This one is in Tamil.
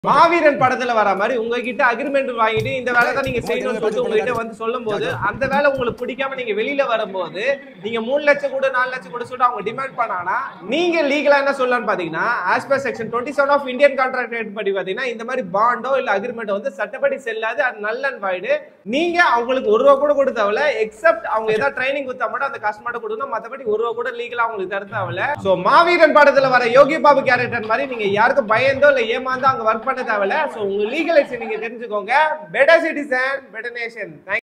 மாவீரன் படத்துல வர மாதிரி உங்ககிட்ட அக்ரிமெண்ட் வாங்கிட்டு இந்த வேலை தான் நீங்க செய்யணும்னு சொல்லிட்டு உங்ககிட்ட வந்து சொல்லும் போது அந்த வேலை உங்களுக்கு பிடிக்காம நீங்க வெளியில வரும்போது நீங்க மூணு லட்சம் கூட நாலு லட்சம் கூட சொல்லிட்டு அவங்க டிமாண்ட் பண்ணாங்கன்னா நீங்க லீகலா என்ன சொல்லலாம்னு பாத்தீங்கன்னா as per section twenty seven of Indian contract படி பாத்தீங்கன்னா இந்த மாதிரி பாண்டோ இல்ல அக்ரிமெண்ட் வந்து சட்டப்படி செல்லாது அது நல்ல அண்ட் வாய்டு நீங்க அவங்களுக்கு ஒரு ரூபா கூட கொடுத்த தேவையில்ல எக்ஸப்ட் அவங்க ஏதாவது ட்ரைனிங் கொடுத்தா மட்டும் அந்த கஸ்டமர்ட்ட கொடுக்கணும் மத்தபடி ஒரு ரூபா கூட லீகலா அவங்களுக்கு தர தேவையில்ல சோ மாவீரன் படத்துல வர யோகி பாபு கேரக்டர் மாதிரி நீங்க யாருக்கும் பயந்தோ இல்ல ஏமாந்தோ அங்க ஒர்க் பண்ண தேவையில்ல சோ உங்க லீகலைஸ் நீங்க தெரிஞ்சுக்கோங்க பெட்டர் சிட்டிசன் பெட்டர் நேஷன்